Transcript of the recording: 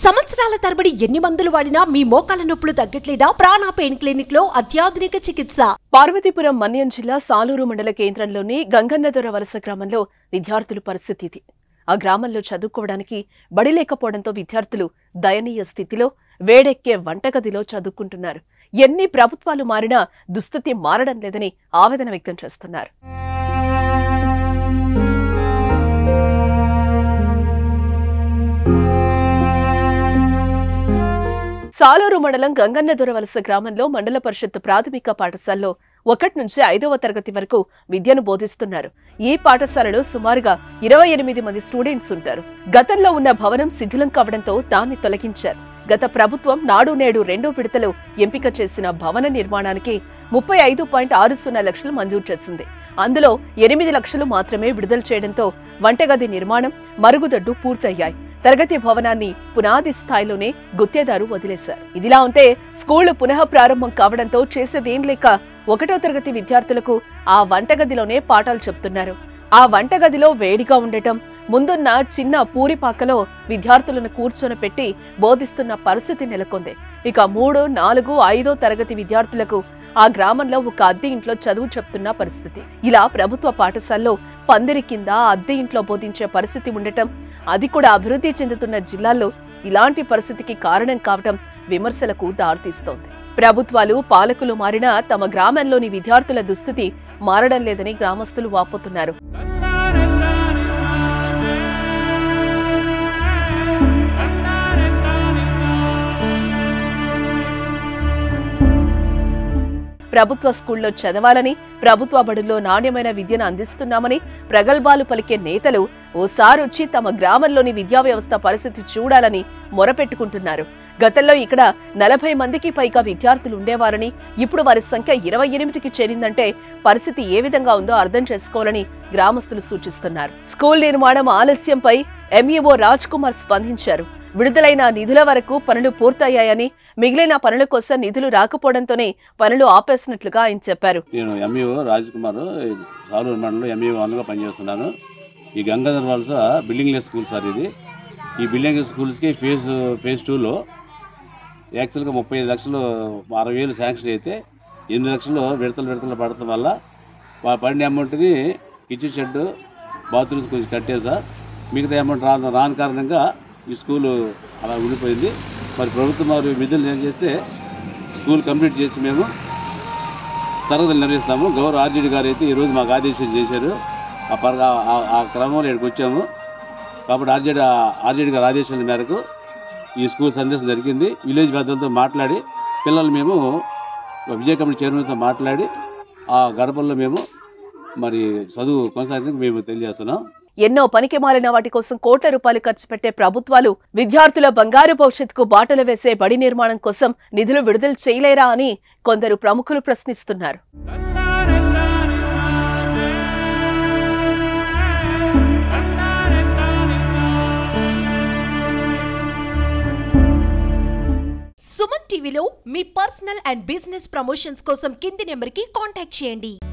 సంవత్సరాల తరబడి ఎన్ని మందులు వాడినా మీ మోకాల నొప్పులు తగ్గట్లేదా ప్రాణ పెయిన్ క్లినిక్ లో అత్యాధునిక చికిత్స పార్వతీపురం మన్యం జిల్లా సాలూరు మండల కేంద్రంలోని గంగన్నదొర వలస గ్రామంలో విద్యార్థుల పరిస్థితి ఇది ఆ గ్రామంలో చదువుకోవడానికి బడి లేకపోవడంతో విద్యార్థులు దయనీయ స్థితిలో వేడెక్కే వంటగదిలో చదువుకుంటున్నారు ఎన్ని ప్రభుత్వాలు మారినా దుస్థితి మారడం లేదని ఆవేదన వ్యక్తం చేస్తున్నారు సాలూరు మండలం గంగన్నదొర వలస గ్రామంలో మండల పరిషత్ ప్రాథమిక పాఠశాలలో ఒకటి నుంచి ఐదవ తరగతి వరకు విద్యను బోధిస్తున్నారు ఈ పాఠశాలలో సుమారుగా ఇరవై ఎనిమిది మంది స్టూడెంట్స్ ఉంటారు గతంలో ఉన్న భవనం శిథిలం కావడంతో దాన్ని తొలగించారు గత ప్రభుత్వం నాడు నేడు రెండో విడతలో ఎంపిక చేసిన భవన నిర్మాణానికి ముప్పై ఐదు పాయింట్ ఆరు సున్నా లక్షలు మంజూరు చేసింది అందులో ఎనిమిది లక్షలు మాత్రమే విడుదల చేయడంతో వంటగది నిర్మాణం మరుగుదొడ్డు పూర్తయ్యాయి తరగతి భవనాన్ని పునాది స్థాయిలోనే గుత్తేదారు వదిలేశారు ఇదిలా ఉంటే స్కూళ్లు పునః ప్రారంభం కావడంతో చేసేదేం లేక ఒకటో తరగతి విద్యార్థులకు ఆ వంటగదిలోనే పాఠాలు చెప్తున్నారు ఆ వంటగదిలో వేడిగా ఉండటం ముందున్న చిన్న పూరిపాకలో విద్యార్థులను కూర్చొని పెట్టి బోధిస్తున్న పరిస్థితి నెలకొంది ఇక మూడు నాలుగు ఐదో తరగతి విద్యార్థులకు ఆ గ్రామంలో ఒక అద్దె ఇంట్లో చదువు చెప్తున్న పరిస్థితి ఇలా ప్రభుత్వ పాఠశాలలో పందిరి కింద అద్దె ఇంట్లో బోధించే పరిస్థితి ఉండటం అది కూడా అభివృద్ధి చెందుతున్న జిల్లాల్లో ఇలాంటి పరిస్థితికి కారణం కావటం విమర్శలకు దారితీస్తోంది ప్రభుత్వాలు పాలకులు మారినా తమ గ్రామంలోని విద్యార్థుల దుస్థితి మారడం లేదని గ్రామస్తులు వాపోతున్నారు ప్రభుత్వ స్కూల్లో చదవాలని ప్రభుత్వ బడుల్లో నాణ్యమైన విద్యను అందిస్తున్నామని ప్రగల్భాలు పలికే నేతలు ఓసారి వచ్చి తమ గ్రామంలోని విద్యా వ్యవస్థ పరిస్థితి చూడాలని మొరపెట్టుకుంటున్నారు గతంలో ఇక్కడ నలభై మందికి పైగా విద్యార్థులు ఉండేవారని ఇప్పుడు వారి సంఖ్య ఇరవై ఎనిమిదికి చేరిందంటే పరిస్థితి ఏ విధంగా ఉందో అర్థం చేసుకోవాలని గ్రామస్తులు సూచిస్తున్నారు స్కూల్ నిర్మాణం ఆలస్యంపై ఎంఈఓ రాజ్ కుమార్ స్పందించారు విడుదలైన నిధుల వరకు పనులు పూర్తయ్యాయని మిగిలిన పనుల కోసం నిధులు రాకపోవడంతోనే పనులు ఆపేసినట్లుగా ఆయన చెప్పారు నేను ఎంఈఓ రాజ్కుమార్ సాలూరు మండలంలో ఎంఈఓ వన్గా పనిచేస్తున్నాను ఈ గంగాధర్ వలస బిల్డింగ్ లెస్ స్కూల్ సార్ ఇది ఈ బిల్డింగ్ లెస్ స్కూల్స్కి ఫేజ్ ఫేజ్ టూలో యాక్చువల్గా ముప్పై ఐదు లక్షలు అరవై వేలు శాంక్షన్ అయితే ఎనిమిది లక్షలు విడతలు విడతలు పడటం వల్ల వా- పడిన అమౌంట్ని కిచెన్ షెడ్ బాత్రూమ్స్ కొంచెం కట్టారు సార్ మిగతా అమౌంట్ రాను రాని కారణంగా ఈ స్కూలు అలా ఉండిపోయింది మరి ప్రభుత్వం వారు విధులు ఏం చేస్తే స్కూల్ కంప్లీట్ చేసి మేము తరగతులు నిర్వహిస్తాము గౌరవ ఆర్జీడి గారు అయితే ఈరోజు మాకు ఆదేశం చేశారు ఆ పర ఆ- ఆ- ఆ క్రమంలో ఇక్కడికి వచ్చాము కాబట్టి ఆర్జేడి ఆర్జేడి గారి ఆదేశాల మేరకు ఈ స్కూల్ సందేశం జరిగింది విలేజ్ పెద్దలతో మాట్లాడి పిల్లలు మేము విజయ కమిటీ చైర్మన్తో మాట్లాడి ఆ గడపల్లో మేము మరి చదువు కొనసాగించి మేము తెలియజేస్తున్నాం ఎన్నో పనికి మాలిన వాటి కోసం కోట్ల రూపాయలు ఖర్చు పెట్టే ప్రభుత్వాలు విద్యార్థుల బంగారు భవిష్యత్తుకు బాటలు వేసే బడి నిర్మాణం కోసం నిధులు విడుదల చేయలేరా అని కొందరు ప్రముఖులు ప్రశ్నిస్తున్నారు సుమన్ టీవీలో మీ పర్సనల్ అండ్ బిజినెస్ ప్రమోషన్స్ కోసం కింది నెంబర్ కి కాంటాక్ట్ చేయండి